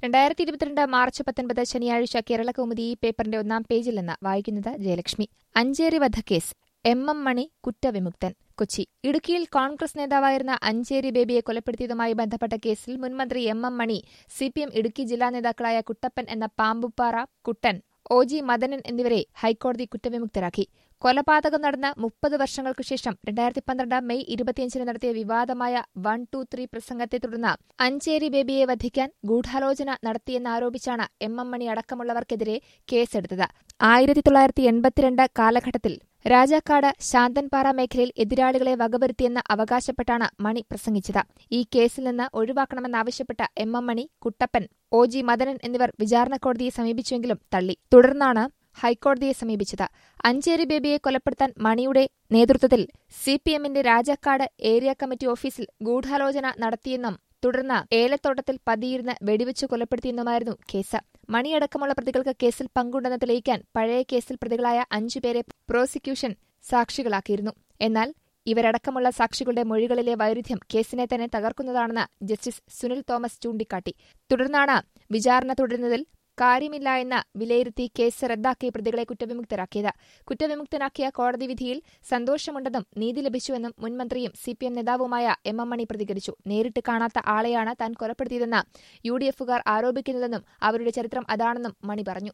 രണ്ടായിരത്തി ഇരുപത്തിരണ്ട് മാർച്ച് പത്തൊൻപത് ശനിയാഴ്ച കേരള കൗമുദി ഈ പേപ്പറിന്റെ ഒന്നാം പേജിൽ നിന്ന് വായിക്കുന്നത് ജയലക്ഷ്മി അഞ്ചേരി വധക്കേസ് എം എം മണി കുറ്റവിമുക്തൻ കൊച്ചി ഇടുക്കിയിൽ കോൺഗ്രസ് നേതാവായിരുന്ന അഞ്ചേരി ബേബിയെ കൊലപ്പെടുത്തിയതുമായി ബന്ധപ്പെട്ട കേസിൽ മുൻമന്ത്രി എം എം മണി സിപിഎം ഇടുക്കി ജില്ലാ നേതാക്കളായ കുട്ടപ്പൻ എന്ന പാമ്പുപ്പാറ കുട്ടൻ ഒ ജി മദനൻ എന്നിവരെ ഹൈക്കോടതി കുറ്റവിമുക്തരാക്കി കൊലപാതകം നടന്ന മുപ്പത് വർഷങ്ങൾക്കു ശേഷം രണ്ടായിരത്തി പന്ത്രണ്ട് മെയ് ഇരുപത്തിയഞ്ചിന് നടത്തിയ വിവാദമായ വൺ ടു ത്രീ പ്രസംഗത്തെ തുടർന്ന് അഞ്ചേരി ബേബിയെ വധിക്കാൻ ഗൂഢാലോചന നടത്തിയെന്നാരോപിച്ചാണ് എം എം മണി അടക്കമുള്ളവർക്കെതിരെ കേസെടുത്തത് ആയിരത്തി തൊള്ളായിരത്തി എൺപത്തിരണ്ട് കാലഘട്ടത്തിൽ രാജാക്കാട് ശാന്തൻപാറ മേഖലയിൽ എതിരാളികളെ വകവരുത്തിയെന്ന് അവകാശപ്പെട്ടാണ് മണി പ്രസംഗിച്ചത് ഈ കേസിൽ നിന്ന് ഒഴിവാക്കണമെന്നാവശ്യപ്പെട്ട M M Mani Kuttappan O G Madanan എന്നിവർ വിചാരണ കോടതിയെ സമീപിച്ചുവെങ്കിലും തള്ളി തുടർന്നാണ് ഹൈക്കോടതിയെ സമീപിച്ചത് അഞ്ചേരി ബേബിയെ കൊലപ്പെടുത്താൻ മണിയുടെ നേതൃത്വത്തിൽ സിപിഎമ്മിന്റെ രാജാക്കാട് ഏരിയ കമ്മിറ്റി ഓഫീസിൽ ഗൂഢാലോചന നടത്തിയെന്നും തുടർന്ന് ഏലത്തോട്ടത്തിൽ പതിയിരുന്ന് വെടിവെച്ച് കൊലപ്പെടുത്തിയെന്നുമായിരുന്നു കേസ് മണിയടക്കമുള്ള പ്രതികൾക്ക് കേസിൽ പങ്കുണ്ടെന്ന് തെളിയിക്കാൻ പഴയ കേസിൽ പ്രതികളായ അഞ്ചുപേരെ പ്രോസിക്യൂഷൻ സാക്ഷികളാക്കിയിരുന്നു എന്നാൽ ഇവരടക്കമുള്ള സാക്ഷികളുടെ മൊഴികളിലെ വൈരുദ്ധ്യം കേസിനെ തന്നെ തകർക്കുന്നതാണെന്ന് ജസ്റ്റിസ് സുനിൽ തോമസ് ചൂണ്ടിക്കാട്ടി തുടർന്നാണ് വിചാരണ തുടരുന്നതിൽ കാര്യമില്ല എന്ന് വിലയിരുത്തി കേസ് റദ്ദാക്കി പ്രതികളെ കുറ്റവിമുക്തരാക്കിയത് കുറ്റവിമുക്തനാക്കിയ കോടതി വിധിയിൽ സന്തോഷമുണ്ടെന്നും നീതി ലഭിച്ചുവെന്നും മുൻമന്ത്രിയും സിപിഎം നേതാവുമായ എം എം മണി പ്രതികരിച്ചു നേരിട്ട് കാണാത്ത ആളെയാണ് താൻ കൊലപ്പെടുത്തിയതെന്ന് യു ഡി എഫുകാർ ആരോപിക്കുന്നതെന്നും അവരുടെ ചരിത്രം അതാണെന്നും മണി പറഞ്ഞു